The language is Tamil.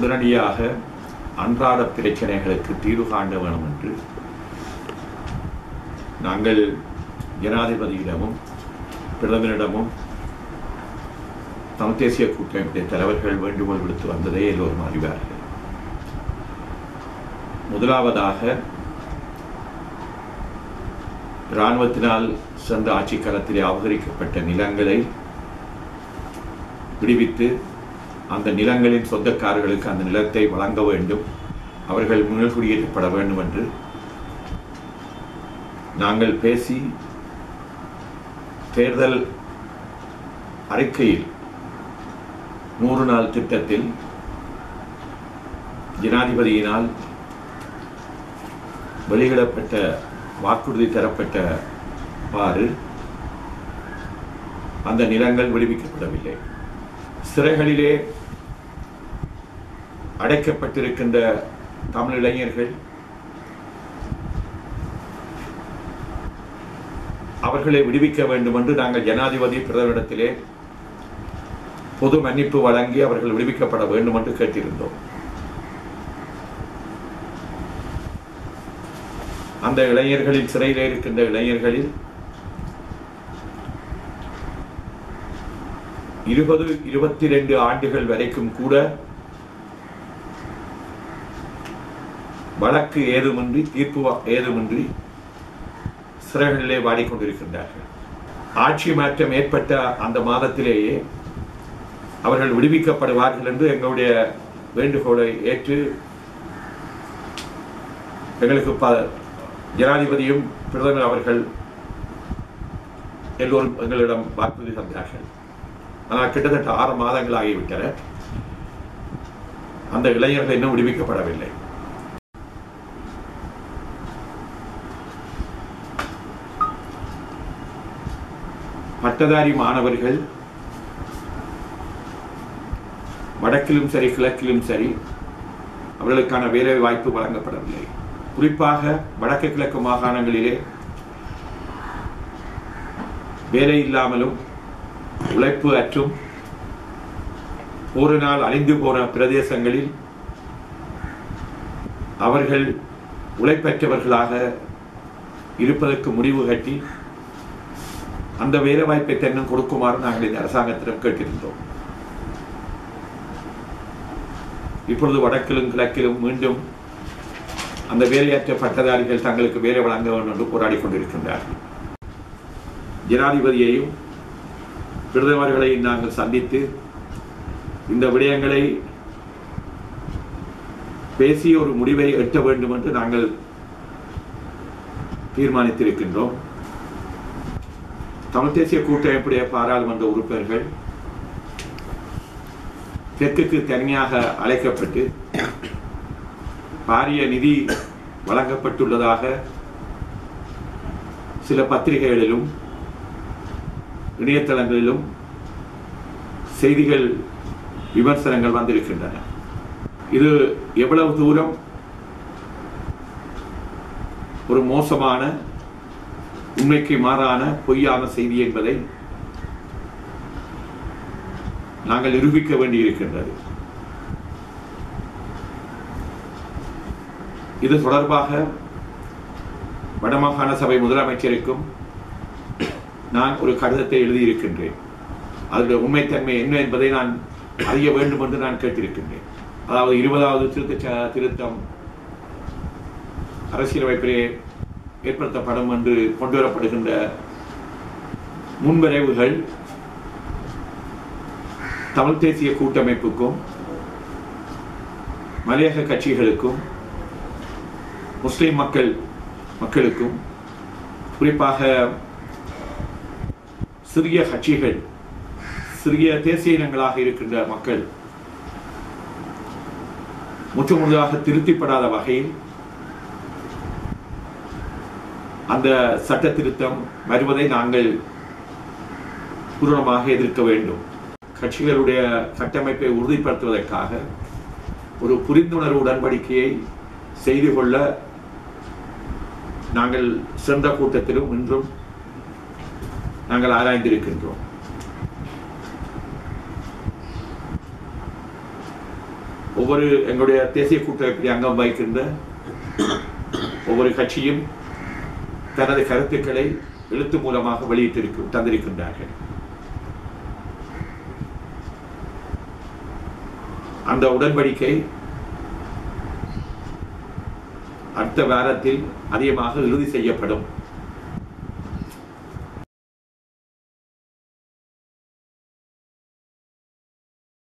உடனடியாக அன்றாட பிரச்சனைகளுக்கு தீர்வு காண வேண்டும் என்று நாங்கள் ஜனாதிபதியிடமும் பிரதமரிடமும் தமிழ் தேசிய கூட்டமைப்புடைய தலைவர்கள் வேண்டுகோள் விடுத்து வந்ததை எல்லோரும் அறிவார்கள் முதலாவதாக இராணுவத்தினால் சென்ற ஆட்சி காலத்திலே அபகரிக்கப்பட்ட நிலங்களை விடுவித்து அந்த நிலங்களின் சொந்தக்காரர்களுக்கு அந்த நிலத்தை வழங்க வேண்டும் அவர்கள் முன்குடியேற்றப்பட வேண்டும் என்று நாங்கள் பேசி தேர்தல் அறிக்கையில் நூறு நாள் திட்டத்தில் ஜனாதிபதியினால் வெளியிடப்பட்ட வாக்குறுதி தரப்பட்டவாறு அந்த நிலங்கள் விடுவிக்கப்படவில்லை சிறைகளிலே அடைக்கப்பட்டிருக்கின்ற தமிழ் இளைஞர்கள் அவர்களை விடுவிக்க வேண்டும் என்று நாங்கள் ஜனாதிபதி பிரதமரிடத்திலே பொது மன்னிப்பு வழங்கி அவர்கள் விடுவிக்கப்பட வேண்டும் என்று கேட்டிருந்தோம் அந்த இளைஞர்களில் சிறையில் இருக்கின்ற இளைஞர்களில் இருபது இருபத்தி ரெண்டு ஆண்டுகள் வரைக்கும் கூட வழக்கு ஏதுமின்றி தீர்ப்பு வா- ஏதுமின்றி சிறைகளிலே வாடிக்கொண்டிருக்கின்றார்கள் ஆட்சி மாற்றம் ஏற்பட்ட அந்த மாதத்திலேயே அவர்கள் விடுவிக்கப்படுவார்கள் என்று எங்களுடைய வேண்டுகோளை ஏற்று எங்களுக்கு ப ஜனாதிபதியும் பிரதமர் அவர்கள் எல்லோரும் எங்களிடம் வாக்குறுதி தந்தார்கள் ஆனால் கிட்டத்தட்ட ஆறு மாதங்கள் ஆகிவிட்டன அந்த இளைஞர்கள் இன்னும் விடுவிக்கப்படவில்லை பட்டதாரி மாணவர்கள் வடக்கிலும் சரி கிழக்கிலும் சரி அவர்களுக்கான வேலை வாய்ப்பு வழங்கப்படவில்லை குறிப்பாக வடக்கு கிழக்கு மாகாணங்களிலே வேலை இல்லாமலும் உழைப்பு அற்றும் ஒரு நாள் அழிந்து போன பிரதேசங்களில் அவர்கள் உழைப்பற்றவர்களாக இருப்பதற்கு முடிவு கட்டி அந்த வேலை வாய்ப்பை தென்னும் கொடுக்குமாறு நாங்கள் இந்த அரசாங்கத்திடம் கேட்டிருந்தோம் இப்பொழுது வடக்கிலும் கிழக்கிலும் மீண்டும் அந்த வேலையற்ற பட்டதாரிகள் தங்களுக்கு வேலை வழங்க வேண்டும் என்று போராடி கொண்டிருக்கின்றார்கள் ஜனாதிபதியையும் பிரதமர்களையும் நாங்கள் சந்தித்து இந்த விடயங்களை பேசி ஒரு முடிவை எட்ட வேண்டும் என்று நாங்கள் தீர்மானித்திருக்கின்றோம் தமிழ் தேசிய கூட்டமைப்புடைய பாராளுமன்ற உறுப்பினர்கள் தெற்குக்கு தனியாக அழைக்கப்பட்டு பாரிய நிதி வழங்கப்பட்டுள்ளதாக சில பத்திரிகைகளிலும் இணையதளங்களிலும் செய்திகள் விமர்சனங்கள் வந்திருக்கின்றன இது எவ்வளவு தூரம் ஒரு மோசமான உண்மைக்கு மாறான பொய்யான செய்தி என்பதை நாங்கள் நிரூபிக்க வேண்டியிருக்கின்றது இது தொடர்பாக வடமாகாண சபை முதலமைச்சருக்கும் நான் ஒரு கடிதத்தை எழுதியிருக்கின்றேன் அதனுடைய உண்மைத்தன்மை என்ன என்பதை நான் அறிய வேண்டும் என்று நான் கேட்டிருக்கின்றேன் அதாவது இருபதாவது திருத்த ச- திருத்தம் அரசியலமைப்பிலே ஏற்படுத்தப்படும் என்று கொண்டு வரப்படுகின்ற முன்வரைவுகள் தமிழ் தேசிய கூட்டமைப்புக்கும் மலையக கட்சிகளுக்கும் முஸ்லிம் மக்கள் மக்களுக்கும் குறிப்பாக சிறிய கட்சிகள் சிறிய தேசிய இனங்களாக இருக்கின்ற மக்கள் முற்றுமுழுதாக திருத்திப்படாத வகையில் அந்த சட்ட திருத்தம் வருவதை நாங்கள் பூரணமாக எதிர்க்க வேண்டும் கட்சிகளுடைய கட்டமைப்பை உறுதிப்படுத்துவதற்காக ஒரு புரிந்துணர்வு உடன்படிக்கையை செய்து கொள்ள நாங்கள் சென்ற கூட்டத்திலும் இன்றும் நாங்கள் ஆராய்ந்திருக்கின்றோம் ஒவ்வொரு எங்களுடைய தேசிய கூட்டமைப்பில் அங்கம் வகிக்கின்ற ஒவ்வொரு கட்சியும் தனது கருத்துக்களை எழுத்து மூலமாக வெளியிட்டிருக்கு தந்திருக்கின்றார்கள் அந்த உடன்படிக்கை அடுத்த வாரத்தில் அதிகமாக இறுதி செய்யப்படும்